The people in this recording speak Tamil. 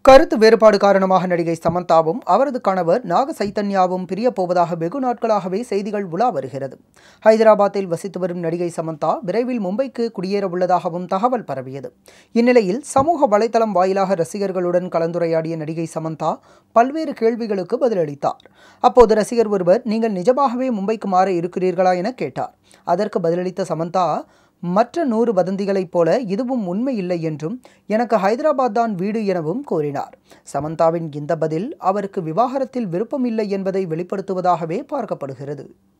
கருத்து வேறுபாடு காரணமாக நடிகை சமந்தாவும் அவரது கணவர் நாக சைத்தன்யாவும் பிரியப் போவதாக வெகு நாட்களாகவே செய்திகள் உலா வருகிறது ஹைதராபாத்தில் வசித்து வரும் நடிகை சமந்தா விரைவில் மும்பைக்கு குடியேற உள்ளதாகவும் தகவல் பரவியது இந்நிலையில் சமூக வலைதளம் வாயிலாக ரசிகர்களுடன் கலந்துரையாடிய நடிகை சமந்தா பல்வேறு கேள்விகளுக்கு பதிலளித்தார் அப்போது ரசிகர் ஒருவர் நீங்கள் நிஜமாகவே மும்பைக்கு மாற இருக்கிறீர்களா என கேட்டார் அதற்கு பதிலளித்த சமந்தா மற்ற நூறு வதந்திகளைப் போல இதுவும் உண்மை இல்லை என்றும் எனக்கு ஹைதராபாத் தான் வீடு எனவும் கூறினார் சமந்தாவின் இந்த பதில் அவருக்கு விவாகரத்தில் விருப்பம் இல்லை என்பதை வெளிப்படுத்துவதாகவே பார்க்கப்படுகிறது